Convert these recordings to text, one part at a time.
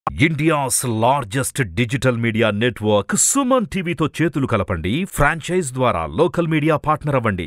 India's largest digital media network Suman టీవీతో చేతులు కలపండి ఫ్రాంచైజ్ ద్వారా లోకల్ మీడియా పార్ట్నర్ అవ్వండి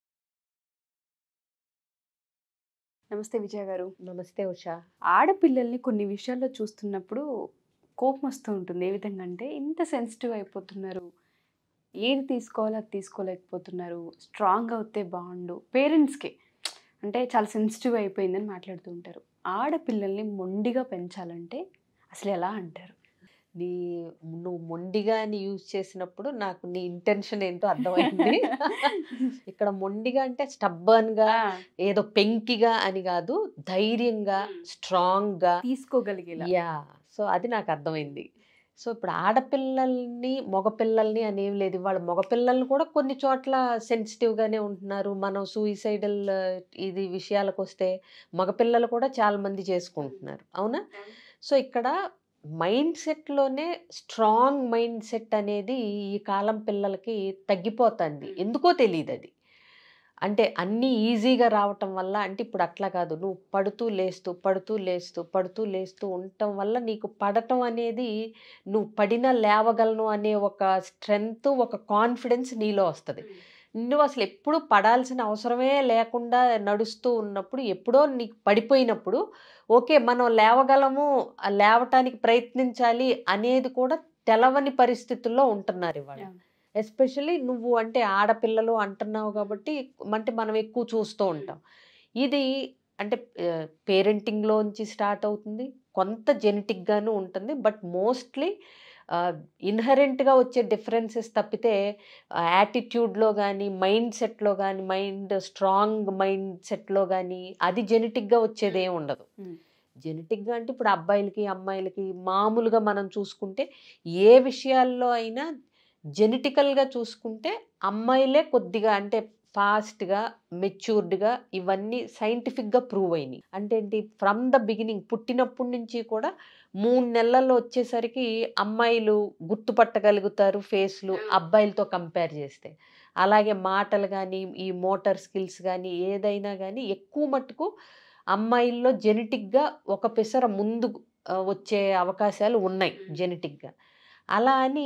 నమస్తే విజయ గారు నమస్తే ఉషా ఆడపిల్లల్ని కొన్ని విషయాల్లో చూస్తున్నప్పుడు కోపం వస్తూ ఉంటుంది ఏ విధంగా అంటే ఇంత సెన్సిటివ్ అయిపోతున్నారు ఏది తీసుకోవాలో అది తీసుకోలేకపోతున్నారు స్ట్రాంగ్ అవుతే బాగుండు పేరెంట్స్కి అంటే చాలా సెన్సిటివ్ అయిపోయిందని మాట్లాడుతూ ఉంటారు ఆడపిల్లల్ని మొండిగా పెంచాలంటే అసలు ఎలా అంటారు నీ నువ్వు మొండిగా అని యూజ్ చేసినప్పుడు నాకు నీ ఇంటెన్షన్ ఏంటో అర్థమైంది ఇక్కడ మొండిగా అంటే stubborn గా ఏదో పెంకిగా అని కాదు ధైర్యంగా స్ట్రాంగ్ గా తీసుకోగలిగేలా యా సో అది నాకు అర్థమైంది సో ఇప్పుడు ఆడపిల్లల్ని మగపిల్లల్ని అనేవి లేదు వాళ్ళ మగపిల్లల్ని కూడా కొన్ని చోట్ల సెన్సిటివ్గానే ఉంటున్నారు మనం సూయిసైడల్ ఇది విషయాలకు వస్తే మగపిల్లలు కూడా చాలా మంది చేసుకుంటున్నారు అవునా సో ఇక్కడ మైండ్ సెట్లోనే స్ట్రాంగ్ మైండ్ సెట్ అనేది ఈ కాలం పిల్లలకి తగ్గిపోతుంది ఎందుకో తెలియదు అది అంటే అన్నీ ఈజీగా రావటం వల్ల అంటే ఇప్పుడు అట్లా కాదు నువ్వు పడుతూ లేస్తూ పడుతూ లేస్తూ పడుతూ లేస్తూ ఉండటం వల్ల నీకు పడటం అనేది నువ్వు పడినా లేవగలను అనే ఒక స్ట్రెంగ్త్ ఒక కాన్ఫిడెన్స్ నీలో వస్తుంది నువ్వు అసలు ఎప్పుడు పడాల్సిన అవసరమే లేకుండా నడుస్తూ ఉన్నప్పుడు ఎప్పుడో నీకు పడిపోయినప్పుడు ఓకే మనం లేవగలము ఆ లేవటానికి ప్రయత్నించాలి అనేది కూడా తెలవని పరిస్థితుల్లో ఉంటున్నారు ఇవాళ Yeah. ఎస్పెషల్లీ నువ్వు అంటే ఆడపిల్లలు అంటున్నావు కాబట్టి అంటే మనం ఎక్కువ చూస్తూ ఉంటాం ఇది అంటే పేరెంటింగ్లోంచి స్టార్ట్ అవుతుంది కొంత జెనెటిక్గాను ఉంటుంది బట్ మోస్ట్లీ ఇన్హరెంట్గా వచ్చే డిఫరెన్సెస్ తప్పితే యాటిట్యూడ్లో కానీ మైండ్ సెట్లో కానీ మైండ్ స్ట్రాంగ్ మైండ్ సెట్లో కానీ అది జెనెటిక్గా వచ్చేదే ఉండదు Hmm. జెనెటిక్గా అంటే ఇప్పుడు అబ్బాయిలకి అమ్మాయిలకి మామూలుగా మనం చూసుకుంటే ఏ విషయాల్లో అయినా జెనెటికల్గా చూసుకుంటే అమ్మాయిలే కొద్దిగా అంటే ఫాస్ట్గా మెచ్యూర్డ్గా ఇవన్నీ సైంటిఫిక్గా ప్రూవ్ అయినాయి అంటే ఏంటి ఫ్రమ్ ద బిగినింగ్ పుట్టినప్పటి నుంచి కూడా మూడు నెలల్లో వచ్చేసరికి అమ్మాయిలు గుర్తుపట్టగలుగుతారు ఫేస్లు అబ్బాయిలతో కంపేర్ చేస్తే అలాగే మాటలు కానీ ఈ మోటార్ స్కిల్స్ కానీ ఏదైనా కానీ ఎక్కువ మట్టుకు అమ్మాయిల్లో జెనెటిక్గా ఒక పిసర ముందు ఆ, వచ్చే అవకాశాలు ఉన్నాయి జెనెటిక్గా అలా అని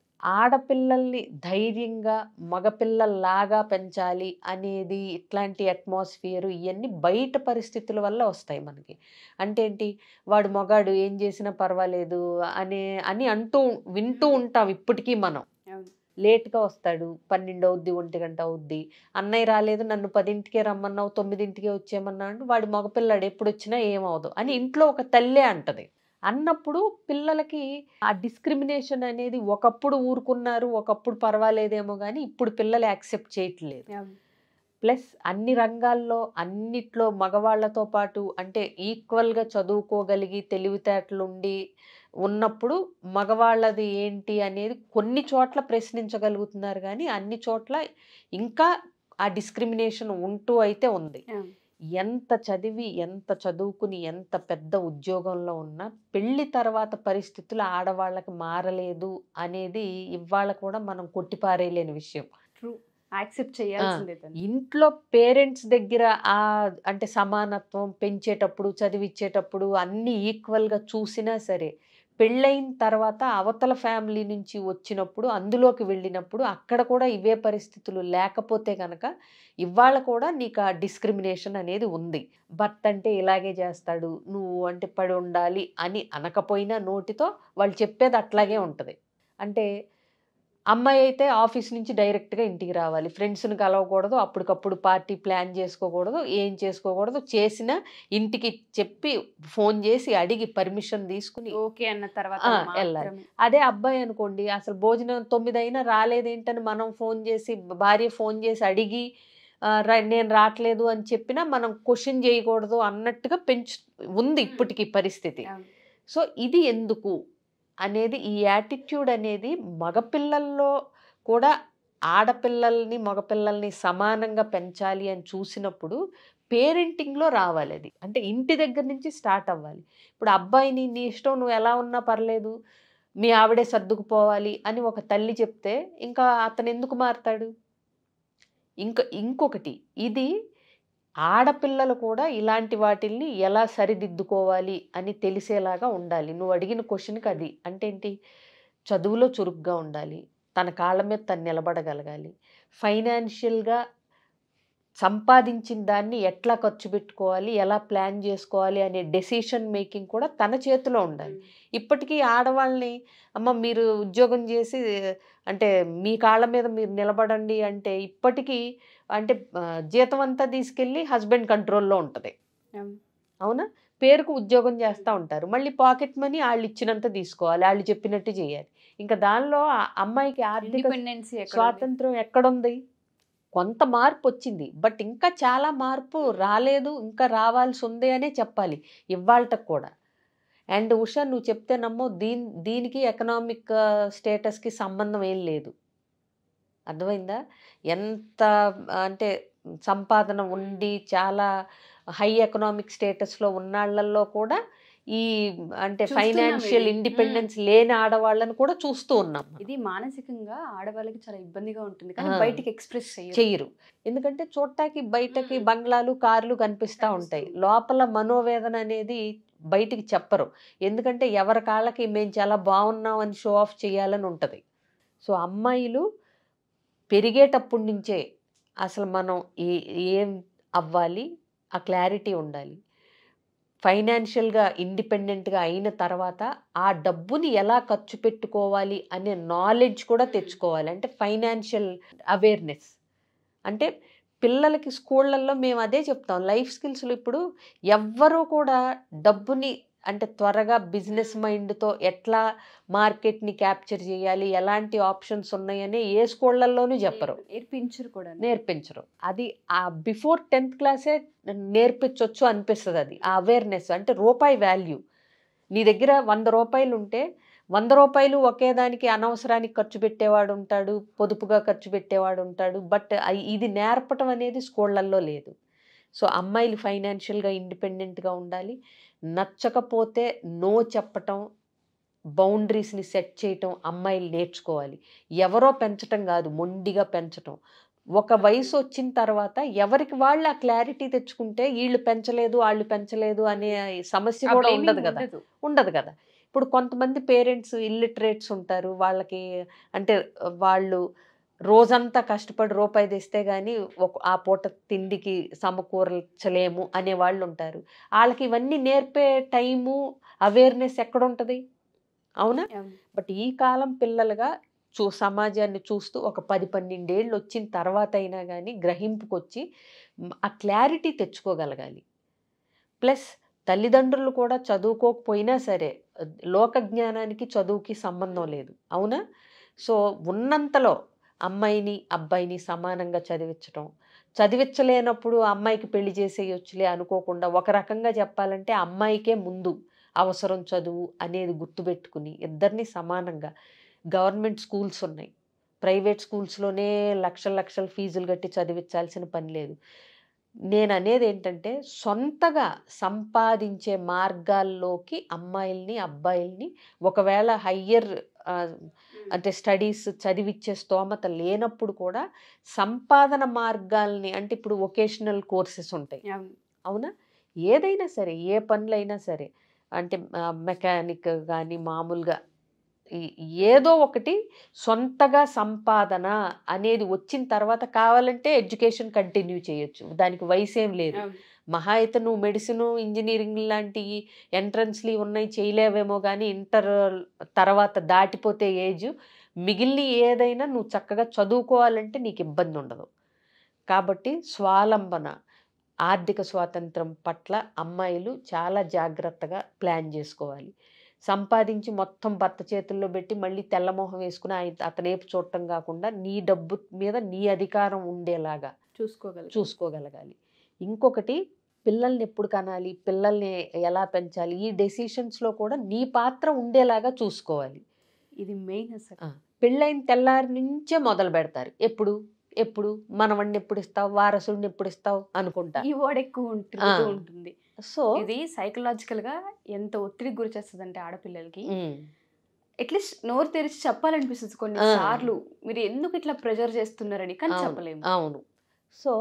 ఆడపిల్లల్ని ధైర్యంగా మగపిల్లల్లాగా పెంచాలి అనేది ఇట్లాంటి అట్మాస్ఫియర్ ఇవన్నీ బయట పరిస్థితుల వల్ల వస్తాయి మనకి అంటే ఏంటి వాడు మగాడు ఏం చేసినా పర్వాలేదు అనే అని అంటూ వింటూ ఉంటాం ఇప్పటికీ మనం అవును. లేట్గా వస్తాడు పన్నెండు అవుద్ది ఒంటి గంట అవుద్ది అన్నయ్య రాలేదు నన్ను పదింటికే రమ్మన్నావు తొమ్మిదింటికే వచ్చేయమన్నావు అంటే వాడి మగపిల్లాడు ఎప్పుడు వచ్చినా ఏమవదు అని ఇంట్లో ఒక తల్లే అంటది అన్నప్పుడు పిల్లలకి ఆ డిస్క్రిమినేషన్ అనేది ఒకప్పుడు ఊరుకున్నారు ఒకప్పుడు పర్వాలేదేమో కానీ ఇప్పుడు పిల్లలు యాక్సెప్ట్ చేయట్లేదు అవును. ప్లస్ అన్ని రంగాల్లో అన్నిట్లో మగవాళ్ళతో పాటు అంటే ఈక్వల్గా చదువుకోగలిగి తెలివితేటలుండి ఉన్నప్పుడు మగవాళ్ళది ఏంటి అనేది కొన్ని చోట్ల ప్రశ్నించగలుగుతున్నారు కానీ అన్ని చోట్ల ఇంకా ఆ డిస్క్రిమినేషన్ ఉంటూ అయితే ఉంది అవును. ఎంత చదివి ఎంత చదువుకుని ఎంత పెద్ద ఉద్యోగంలో ఉన్నా పెళ్లి తర్వాత పరిస్థితులు ఆడవాళ్ళకి మారలేదు అనేది ఇవాళ కూడా మనం కొట్టిపారేయలేని విషయం ట్రూ యాక్సెప్ట్ చేయాల్సిందే తను. ఇంట్లో పేరెంట్స్ దగ్గర ఆ అంటే సమానత్వం పెంచేటప్పుడు చదివిచ్చేటప్పుడు అన్ని ఈక్వల్గా చూసినా సరే పెళ్ళైన తర్వాత అవతల ఫ్యామిలీ నుంచి వచ్చినప్పుడు అందులోకి వెళ్ళినప్పుడు అక్కడ కూడా ఇవే పరిస్థితులు లేకపోతే కనుక ఇవాళ కూడా నీకు ఆ డిస్క్రిమినేషన్ అనేది ఉంది భర్త అంటే ఇలాగే చేస్తాడు నువ్వు అంటే పడి ఉండాలి అని అనకపోయినా నోటితో వాళ్ళు చెప్పేది అట్లాగే ఉంటుంది అంటే అమ్మాయి అయితే ఆఫీస్ నుంచి డైరెక్ట్గా ఇంటికి రావాలి ఫ్రెండ్స్ని కలవకూడదు అప్పటికప్పుడు పార్టీ ప్లాన్ చేసుకోకూడదు ఏం చేసుకోకూడదు చేసినా ఇంటికి చెప్పి ఫోన్ చేసి అడిగి పర్మిషన్ తీసుకుని ఓకే అన్న తర్వాత ఆ, వెళ్ళాలి. మాత్రమే. అదే అబ్బాయి అనుకోండి అసలు భోజనం తొమ్మిది అయినా రాలేదేంటని మనం ఫోన్ చేసి భార్య ఫోన్ చేసి అడిగి ఆ, రా- నేను రావట్లేదు అని చెప్పినా మనం క్వశ్చన్ చేయకూడదు అన్నట్టుగా పెంచు ఉంది ఇప్పటికీ పరిస్థితి అవును. సో ఇది ఎందుకు అనేది ఈ యాటిట్యూడ్ అనేది మగపిల్లల్లో కూడా ఆడపిల్లల్ని మగపిల్లల్ని సమానంగా పెంచాలి అని చూసినప్పుడు పేరెంటింగ్లో రావాలి అది అంటే ఇంటి దగ్గర నుంచి స్టార్ట్ అవ్వాలి ఇప్పుడు అబ్బాయిని నీ ఇష్టం నువ్వు ఎలా ఉన్నా పర్లేదు మీ ఆవిడే సర్దుకుపోవాలి అని ఒక తల్లి చెప్తే ఇంకా అతను ఎందుకు మారుతాడు ఇంక ఇంకొకటి ఇది ఆడపిల్లలు కూడా ఇలాంటి వాటిల్ని ఎలా సరిదిద్దుకోవాలి అని తెలిసేలాగా ఉండాలి నువ్వు అడిగిన క్వశ్చన్కి అది అంటే ఏంటి చదువులో చురుగ్గా ఉండాలి తన కాళ్ళ మీద తను నిలబడగలగాలి ఫైనాన్షియల్గా సంపాదించిన దాన్ని ఎట్లా ఖర్చు పెట్టుకోవాలి ఎలా ప్లాన్ చేసుకోవాలి అనే డెసిషన్ మేకింగ్ కూడా తన చేతిలో ఉండాలి ఇప్పటికీ ఆడవాళ్ళని అమ్మ మీరు ఉద్యోగం చేసి అంటే మీ కాళ్ళ మీద మీరు నిలబడండి అంటే ఇప్పటికీ అంటే ఆ, జీతం అంతా తీసుకెళ్ళి హస్బెండ్ కంట్రోల్లో ఉంటుంది అవును. అవునా పేరుకు ఉద్యోగం చేస్తూ ఉంటారు మళ్ళీ పాకెట్ మనీ వాళ్ళు ఇచ్చినంత తీసుకోవాలి వాళ్ళు చెప్పినట్టు చేయాలి ఇంకా దానిలో ఆ అమ్మాయికి ఆర్థిక ఇండిపెండెన్సీ స్వాతంత్రం ఎక్కడుంది కొంత మార్పు వచ్చింది బట్ ఇంకా చాలా మార్పు రాలేదు ఇంకా రావాల్సి ఉంది అనే చెప్పాలి ఇవాళకి కూడా అండ్ ఉషా నువ్వు చెప్తే నమ్మో దీని దీనికి ఎకనామిక్ స్టేటస్కి సంబంధం ఏం లేదు అర్థమైందా ఎంత అంటే సంపాదన ఉండి చాలా హై ఎకనామిక్ స్టేటస్లో ఉన్నాళ్ళల్లో కూడా ఈ అంటే చూస్తున్నాం ఫైనాన్షియల్ ఇది. ఇండిపెండెన్స్ లేని ఆడవాళ్ళని కూడా చూస్తూ ఉన్నాం మనం. ఇది మానసికంగా ఆడవాళ్ళకి చాలా ఇబ్బందిగా ఉంటుంది కానీ ఆ. బయటికి ఎక్స్ప్రెస్ చేయరు చెయ్యరు ఎందుకంటే చూడటానికి బయటకి మ్మ్. బంగ్లాలు కార్లు కనిపిస్తూ ఉంటాయి కనిపిస్తుంది. లోపల మనోవేదన అనేది బయటికి చెప్పరు ఎందుకంటే ఎవరి కాళ్ళకి మేము చాలా బాగున్నాం అని షో ఆఫ్ చేయాలని ఉంటుంది సో అమ్మాయిలు పెరిగేటప్పటి నుంచే అసలు మనం ఏ ఏం అవ్వాలి ఆ క్లారిటీ ఉండాలి ఫైనాన్షియల్గా ఇండిపెండెంట్గా అయిన తర్వాత ఆ డబ్బుని ఎలా ఖర్చు పెట్టుకోవాలి అనే నాలెడ్జ్ కూడా తెచ్చుకోవాలి అంటే ఫైనాన్షియల్ అవేర్నెస్ అంటే పిల్లలకి స్కూళ్ళల్లో మేము అదే చెప్తాం లైఫ్ స్కిల్స్లో ఇప్పుడు ఎవ్వరూ కూడా డబ్బుని అంటే త్వరగా బిజినెస్ మైండ్తో ఎట్లా మార్కెట్ని క్యాప్చర్ చేయాలి ఎలాంటి ఆప్షన్స్ ఉన్నాయని ఏ స్కూళ్ళల్లోనూ చెప్పరు నేర్పించరు కూడా నేర్పించరు అది ఆ బిఫోర్ టెన్త్ క్లాసే నేర్పించవచ్చు అనిపిస్తుంది అది ఆ అవేర్నెస్ అంటే రూపాయి వాల్యూ నీ దగ్గర వంద రూపాయలు ఉంటే వంద రూపాయలు ఒకే దానికి అనవసరానికి ఖర్చు పెట్టేవాడు ఉంటాడు పొదుపుగా ఖర్చు పెట్టేవాడు ఉంటాడు బట్ ఇది నేర్పటం అనేది స్కూళ్ళల్లో లేదు సో అమ్మాయిలు ఫైనాన్షియల్గా ఇండిపెండెంట్గా ఉండాలి నచ్చకపోతే నో చెప్పటం బౌండరీస్ని సెట్ చేయటం అమ్మాయిలు నేర్చుకోవాలి ఎవరో పెంచటం కాదు మొండిగా పెంచటం ఒక వయసు వచ్చిన తర్వాత ఎవరికి వాళ్ళు ఆ క్లారిటీ తెచ్చుకుంటే వీళ్ళు పెంచలేదు వాళ్ళు పెంచలేదు అనే సమస్య కూడా ఉండదు కదా ఉండదు కదా ఇప్పుడు కొంతమంది పేరెంట్స్ ఇల్లిటరేట్స్ ఉంటారు వాళ్ళకి అంటే వాళ్ళు రోజంతా కష్టపడి రూపాయి తెస్తే కానీ ఒక ఆ పూట తిండికి సమకూర్చలేము అనే వాళ్ళు ఉంటారు వాళ్ళకి ఇవన్నీ నేర్పే టైము అవేర్నెస్ ఎక్కడ ఉంటుంది అవునా బట్ ఈ కాలం పిల్లలుగా చూ సమాజాన్ని చూస్తూ ఒక పది పన్నెండేళ్ళు వచ్చిన తర్వాత అయినా కానీ గ్రహింపుకొచ్చి మ్, ఆ క్లారిటీ తెచ్చుకోగలగాలి ప్లస్ తల్లిదండ్రులు కూడా చదువుకోకపోయినా సరే లోక జ్ఞానానికి చదువుకి సంబంధం లేదు అవునా సో ఉన్నంతలో అమ్మాయిని అబ్బాయిని సమానంగా చదివించటం చదివించలేనప్పుడు అమ్మాయికి పెళ్లి చేసేయొచ్చులే అనుకోకుండా ఒక రకంగా చెప్పాలంటే అమ్మాయికే ముందు అవసరం చదువు అనేది గుర్తుపెట్టుకుని ఇద్దరిని సమానంగా గవర్నమెంట్ స్కూల్స్ ఉన్నాయి ప్రైవేట్ స్కూల్స్లోనే లక్షల లక్షల ఫీజులు కట్టి చదివించాల్సిన పని లేదు నేను అనేది ఏంటంటే సొంతగా సంపాదించే మార్గాల్లోకి అమ్మాయిల్ని అబ్బాయిల్ని ఒకవేళ హయ్యర్ అంటే స్టడీస్ చదివిచ్చే స్తోమత లేనప్పుడు కూడా సంపాదన మార్గాల్ని అంటే ఇప్పుడు వొకేషనల్ కోర్సెస్ ఉంటాయి అవునా ఏదైనా సరే ఏ పనులైనా సరే అంటే మెకానిక్ కానీ మామూలుగా ఈ- ఏదో ఒకటి సొంతగా సంపాదన అనేది వచ్చిన తర్వాత కావాలంటే ఎడ్యుకేషన్ కంటిన్యూ చేయొచ్చు దానికి వయసు ఏం లేదు మహా అయితే నువ్వు మెడిసిన్ ఇంజనీరింగ్ లాంటి ఎంట్రన్స్లు ఉన్నాయి చేయలేవేమో కానీ ఇంటర్ తర్వాత దాటిపోతే ఏజ్ మిగిలిన ఏదైనా నువ్వు చక్కగా చదువుకోవాలంటే నీకు ఇబ్బంది ఉండదు కాబట్టి స్వాలంబన ఆర్థిక స్వాతంత్రం పట్ల అమ్మాయిలు చాలా జాగ్రత్తగా ప్లాన్ చేసుకోవాలి సంపాదించి మొత్తం భర్త చేతుల్లో పెట్టి మళ్ళీ తెల్లమోహం వేసుకుని ఆయన అతనేపు చూడటం కాకుండా నీ డబ్బు మీద నీ అధికారం ఉండేలాగా చూసుకోగలరు చూసుకోగలగాలి ఇంకొకటి పిల్లల్ని ఎప్పుడు కనాలి పిల్లల్ని ఎలా పెంచాలి ఈ డెసిషన్స్లో కూడా నీ పాత్ర ఉండేలాగా చూసుకోవాలి ఇది మెయిన్ అసలు ఆ, పెళ్ళైన తెల్లారి నుంచే మొదలు పెడతారు ఎప్పుడు ఎప్పుడు మనవణ్ణి ఎప్పుడు ఇస్తావు వారసుడిని ఎప్పుడు ఇస్తావు అనుకుంటా ఈ వర్డ్ ఎక్కువ ఉంటుంది ఆ. ఉంటుంది సో ఇది సైకలాజికల్ గా ఎంత ఒత్తిడి గురి చేస్తుంది అంటే ఆడపిల్లలకి ఉమ్, అట్లీస్ట్ నోరు తెరిచి చెప్పాలనిపిస్తుంది కొన్ని ఆ. సార్లు మీరు ఎందుకు ఇట్లా ప్రెజర్ చేస్తున్నారని కానీ అవును. చెప్పలేము అవును సో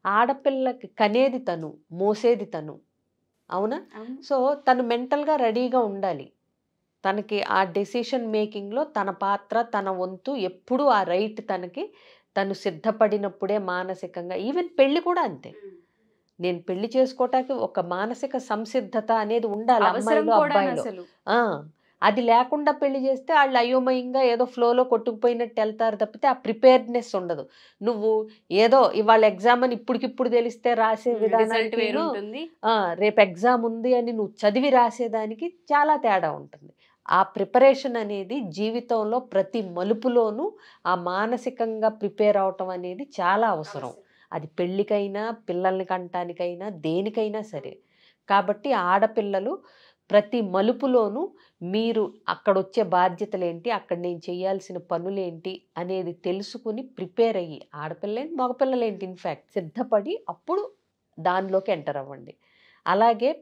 ఆడపిల్లకి కనేది తను మోసేది తను అవునా అవును. సో తను మెంటల్గా రెడీగా ఉండాలి తనకి ఆ డెసిషన్ మేకింగ్లో తన పాత్ర తన వంతు ఎప్పుడూ ఆ రైట్ తనకి తను సిద్ధపడినప్పుడే మానసికంగా ఈవెన్ పెళ్లి కూడా అంతే నేను పెళ్లి చేసుకోవటానికి ఒక మానసిక సంసిద్ధత అనేది ఉండాలి అవసరం అమ్మాయిలో కూడా అబ్బాయిలో అసలు ఆ, అది లేకుండా పెళ్లి చేస్తే వాళ్ళు అయోమయంగా ఏదో ఫ్లోలో కొట్టుకుపోయినట్టు వెళ్తారు తప్పితే ఆ ప్రిపేర్డ్నెస్ ఉండదు నువ్వు ఏదో ఇవాళ ఎగ్జామ్ అని ఇప్పటికిప్పుడు తెలిస్తే రాసే రిజల్ట్ విధానానికి వేరు ఉంటుంది ఆ, రేపు ఎగ్జామ్ ఉంది అని నువ్వు చదివి రాసేదానికి చాలా తేడా ఉంటుంది ఆ ప్రిపరేషన్ అనేది జీవితంలో ప్రతి మలుపులోనూ ఆ మానసికంగా ప్రిపేర్ అవటం అనేది చాలా అవసరం అది పెళ్ళికైనా పిల్లల్ని కంటానికైనా దేనికైనా సరే కాబట్టి ఆడపిల్లలు ప్రతి మలుపులోనూ మీరు అక్కడ వచ్చే బాధ్యతలు ఏంటి అక్కడ నేను చేయాల్సిన పనులేంటి అనేది తెలుసుకుని ప్రిపేర్ అయ్యి ఆడపిల్లేంటి మగపిల్లలేంటి ఇన్ఫ్యాక్ట్ సిద్ధపడి అప్పుడు దానిలోకి ఎంటర్ అవ్వండి అలాగే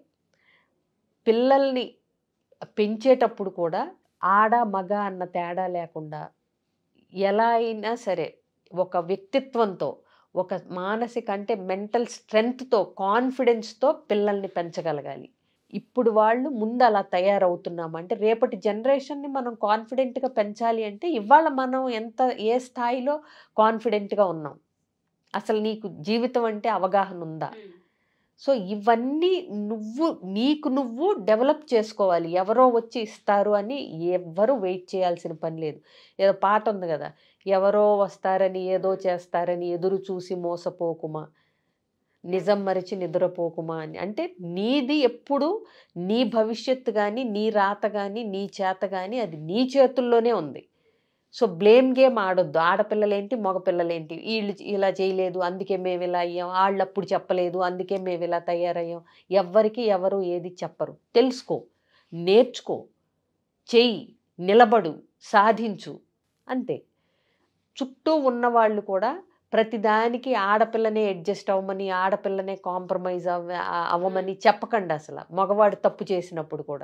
పిల్లల్ని పెంచేటప్పుడు కూడా ఆడ మగ అన్న తేడా లేకుండా ఎలా అయినా సరే ఒక వ్యక్తిత్వంతో ఒక మానసిక అంటే మెంటల్ స్ట్రెంగ్త్తో కాన్ఫిడెన్స్తో పిల్లల్ని పెంచగలగాలి ఇప్పుడు వాళ్ళు ముందు అలా తయారవుతున్నాం అంటే రేపటి జనరేషన్ని మనం కాన్ఫిడెంట్గా పెంచాలి అంటే ఇవాళ మనం ఎంత ఏ స్థాయిలో కాన్ఫిడెంట్గా ఉన్నాం అసలు నీకు జీవితం అంటే అవగాహన ఉందా సో ఇవన్నీ నువ్వు నీకు నువ్వు డెవలప్ చేసుకోవాలి ఎవరో వచ్చి ఇస్తారు అని ఎవ్వరూ వెయిట్ చేయాల్సిన పని లేదు ఏదో పాట ఉంది కదా ఎవరో వస్తారని ఏదో చేస్తారని ఎదురు చూసి మోసపోకుమా నిజం మరిచి నిద్రపోకుమా అని అంటే నీది ఎప్పుడు నీ భవిష్యత్తు కానీ నీ రాత కానీ నీ చేత కానీ అది నీ చేతుల్లోనే ఉంది సో బ్లేమ్ గేమ్ ఆడొద్దు ఆడపిల్లలేంటి మగపిల్లలేంటి వీళ్ళు ఇలా చేయలేదు అందుకే మేము ఇలా అయ్యాం వాళ్ళు అప్పుడు చెప్పలేదు అందుకే మేము ఇలా తయారయ్యాం ఎవ్వరికి ఎవరు ఏది చెప్పరు తెలుసుకో నేర్చుకో చెయ్యి నిలబడు సాధించు అంతే చుట్టూ ఉన్నవాళ్ళు కూడా ప్రతిదానికి ఆడపిల్లనే అడ్జస్ట్ అవ్వమని ఆడపిల్లనే కాంప్రమైజ్ అవ్వ అవ్వమని చెప్పకండి అసలు మగవాడు తప్పు చేసినప్పుడు కూడా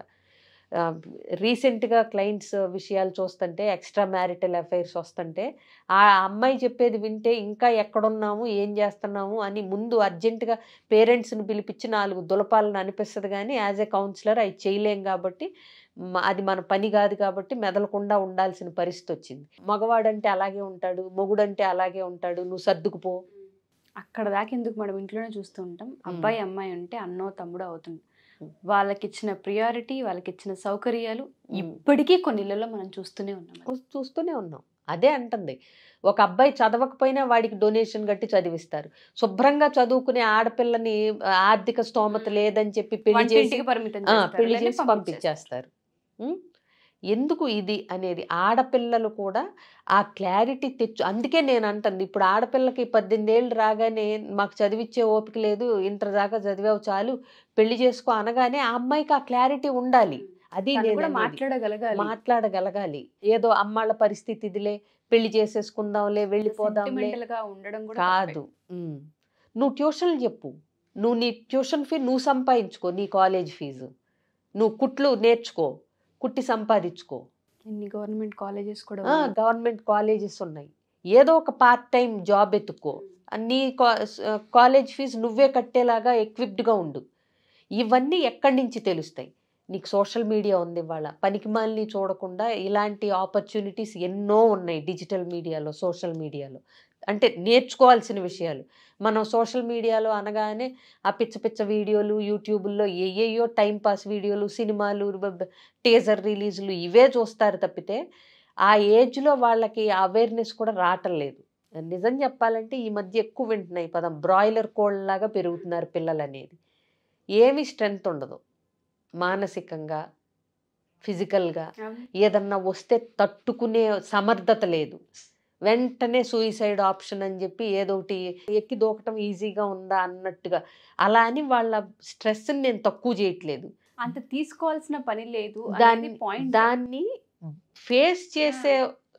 రీసెంట్గా క్లయింట్స్ విషయాలు చూస్తుంటే ఎక్స్ట్రా మ్యారిటల్ అఫైర్స్ వస్తుంటే ఆ అమ్మాయి చెప్పేది వింటే ఇంకా ఎక్కడున్నాము ఏం చేస్తున్నాము అని ముందు అర్జెంటుగా పేరెంట్స్ని పిలిపించి నాలుగు దులపాలను అనిపిస్తుంది కానీ యాజ్ ఎ కౌన్సిలర్ అవి చేయలేం కాబట్టి మ- అది మన పని కాదు కాబట్టి మెదలకుండా ఉండాల్సిన పరిస్థితి వచ్చింది మగవాడంటే అలాగే ఉంటాడు మొగుడంటే అలాగే ఉంటాడు నువ్వు సర్దుకుపో అక్కడ దాకా ఎందుకు మనం ఇంట్లోనే చూస్తూ ఉంటాం అబ్బాయి అమ్మాయి ఉంటే అన్నో తమ్ముడు అవుతుంది వాళ్ళకి ఇచ్చిన ప్రియారిటీ వాళ్ళకి ఇచ్చిన సౌకర్యాలు ఇప్పటికీ కొన్ని ఇళ్లలో మనం చూస్తూనే ఉన్నాం అది. చూస్తూనే ఉన్నాం అదే అంటుంది ఒక అబ్బాయి చదవకపోయినా వాడికి డొనేషన్ కట్టి చదివిస్తారు శుభ్రంగా చదువుకునే ఆడపిల్లని ఆ, ఆర్థిక స్తోమత లేదని చెప్పి పెళ్లి చేసి వంటింటికి పరిమితం ఆ, చేస్తారు. పెళ్లి లేదంటే చేసి పంపించేస్తారు ఉం? ఎందుకు ఇది అనేది ఆడపిల్లలు కూడా ఆ క్లారిటీ తెచ్చు అందుకే నేను అంటుంది ఇప్పుడు ఆడపిల్లకి పద్దెనిమిది ఏళ్ళు రాగానే మాకు చదివిచ్చే ఓపిక లేదు ఇంటర్ దాకా చదివావు చాలు పెళ్లి చేసుకో అనగానే ఆ అమ్మాయికి ఆ క్లారిటీ ఉండాలి అది తను నేను కూడా అనేది. మాట్లాడగలగాలి మాట్లాడగలగాలి ఏదో అమ్మాళ్ళ పరిస్థితి ఇదిలే పెళ్లి చేసేసుకుందాంలే వెళ్ళిపోదాంలే సెంటిమెంటల్ గా ఉండడం కూడా కాదు ఉమ్. నువ్వు ట్యూషన్లు చెప్పు నువ్వు నీ ట్యూషన్ ఫీ నువ్వు సంపాదించుకో నీ కాలేజ్ ఫీజు నువ్వు కుట్లు నేర్చుకో కుట్టి సంపాదించుకో తప్పే. ఇన్ని గవర్నమెంట్ కాలేజెస్ కూడా ఆ, ఉన్నాయి. గవర్నమెంట్ కాలేజెస్ ఉన్నాయి ఏదో ఒక పార్ట్ టైం జాబ్ ఎత్తుక్కో నీ కా- కాలేజ్ ఫీజు నువ్వే కట్టేలాగా ఎక్విప్డ్గా ఉండు ఇవన్నీ ఎక్కడి నుంచి తెలుస్తాయి నీకు సోషల్ మీడియా ఉంది ఇవాళ పనికిమాలిని చూడకుండా ఇలాంటి ఆపర్చునిటీస్ ఎన్నో ఉన్నాయి డిజిటల్ మీడియాలో సోషల్ మీడియాలో అంటే నేర్చుకోవాల్సిన విషయాలు మనం సోషల్ మీడియాలో అనగానే ఆ పిచ్చ పిచ్చ వీడియోలు యూట్యూబుల్లో ఏయేయో టైంపాస్ వీడియోలు సినిమాలు టీజర్ రిలీజులు ఇవే చూస్తారు తప్పితే ఆ ఏజ్లో వాళ్ళకి అవేర్నెస్ కూడా రావటం లేదు నిజం చెప్పాలంటే ఈ మధ్య ఎక్కువ వింటున్నాయి పదం బ్రాయిలర్ కోళ్ళలాగా పెరుగుతున్నారు పిల్లలు అనేది ఏమీ స్ట్రెంగ్త్ ఉండదు మానసికంగా ఫిజికల్గా అవును. ఏదన్నా వస్తే తట్టుకునే సమర్థత లేదు వెంటనే సూయిసైడ్ ఆప్షన్ అని చెప్పి ఏదో ఒకటి ఎక్కి దూకటం ఈజీగా ఉందా అన్నట్టుగా అలా అని వాళ్ళ స్ట్రెస్ని నేను తక్కువ చేయట్లేదు అంత తీసుకోవాల్సిన పని లేదు దాన్ని పాయింట్ దాన్ని ఫేస్ చేసే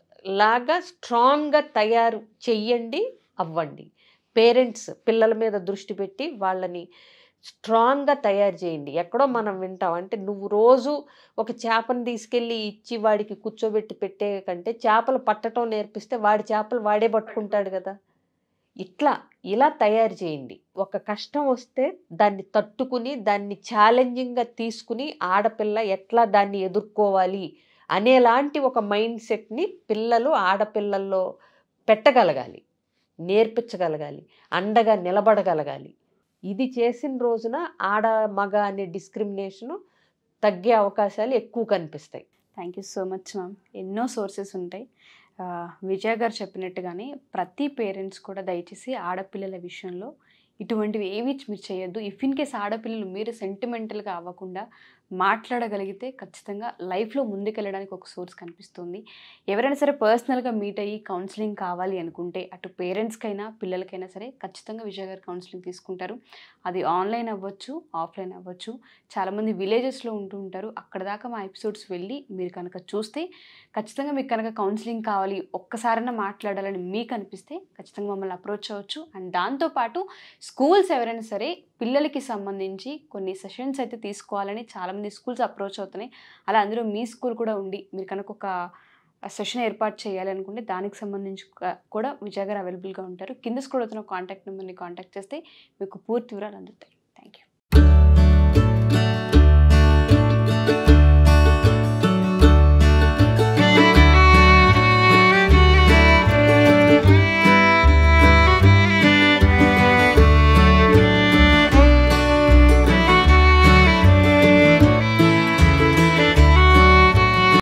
లాగా స్ట్రాంగ్గా తయారు చెయ్యండి అవ్వండి పేరెంట్స్ పిల్లల మీద దృష్టి పెట్టి వాళ్ళని స్ట్రాంగ్గా తయారు చేయండి ఎక్కడో మనం వింటాం అంటే నువ్వు రోజు ఒక చేపను తీసుకెళ్ళి ఇచ్చి వాడికి కూర్చోబెట్టి పెట్టే కంటే చేపలు పట్టడం నేర్పిస్తే వాడి చేపలు వాడే పట్టుకుంటాడు కదా ఇట్లా ఇలా తయారు చేయండి ఒక కష్టం వస్తే దాన్ని తట్టుకుని దాన్ని ఛాలెంజింగ్గా తీసుకుని ఆడపిల్ల ఎట్లా దాన్ని ఎదుర్కోవాలి అనేలాంటి ఒక మైండ్ సెట్ని పిల్లలు ఆడపిల్లల్లో పెట్టగలగాలి నేర్పించగలగాలి అండగా నిలబడగలగాలి ఇది చేసిన రోజున ఆడ మగ అనే డిస్క్రిమినేషను తగ్గే అవకాశాలు ఎక్కువ కనిపిస్తాయి thank you so much ma'am ఎన్నో సోర్సెస్ ఉంటాయి ఆ, విజయ గారు చెప్పినట్టుగానే ప్రతి పేరెంట్స్ కూడా దయచేసి ఆడపిల్లల విషయంలో ఇటువంటివి ఏవి మీరు చేయొద్దు ఇఫ్ ఇన్ కేస్ ఆడపిల్లలు మీరు సెంటిమెంటల్గా అవ్వకుండా మాట్లాడగలిగితే ఖచ్చితంగా లైఫ్లో ముందుకెళ్ళడానికి ఒక సోర్స్ కనిపిస్తుంది ఎవరైనా సరే పర్సనల్గా మీట్ అయ్యి కౌన్సిలింగ్ కావాలి అనుకుంటే అటు పేరెంట్స్కైనా పిల్లలకైనా సరే ఖచ్చితంగా విజయ గారు కౌన్సిలింగ్ తీసుకుంటారు అది ఆన్లైన్ అవ్వచ్చు ఆఫ్లైన్ అవ్వచ్చు చాలామంది విలేజెస్లో ఉంటూ ఉంటారు అక్కడ దాకా మా ఎపిసోడ్స్ వెళ్ళి మీరు కనుక చూస్తే ఖచ్చితంగా మీకు కనుక కౌన్సిలింగ్ కావాలి ఒక్కసారైనా మాట్లాడాలని మీకు అనిపిస్తే ఖచ్చితంగా మమ్మల్ని అప్రోచ్ అవ్వచ్చు అండ్ దాంతోపాటు స్కూల్స్ ఎవరైనా సరే పిల్లలకి సంబంధించి కొన్ని సెషన్స్ అయితే తీసుకోవాలని చాలామంది స్కూల్స్ అప్రోచ్ అవుతున్నాయి అలా అందులో మీ స్కూల్ కూడా ఉండి మీరు కనుక ఒక సెషన్ ఏర్పాటు చేయాలి అనుకుంటే దానికి సంబంధించి క- కూడా విజయ్ గారు అవైలబుల్గా ఉంటారు కింద స్కూల్ అవుతున్న కాంటాక్ట్ నెంబర్ని కాంటాక్ట్ చేస్తే మీకు పూర్తి వివరాలు అందుతాయి థ్యాంక్ యూ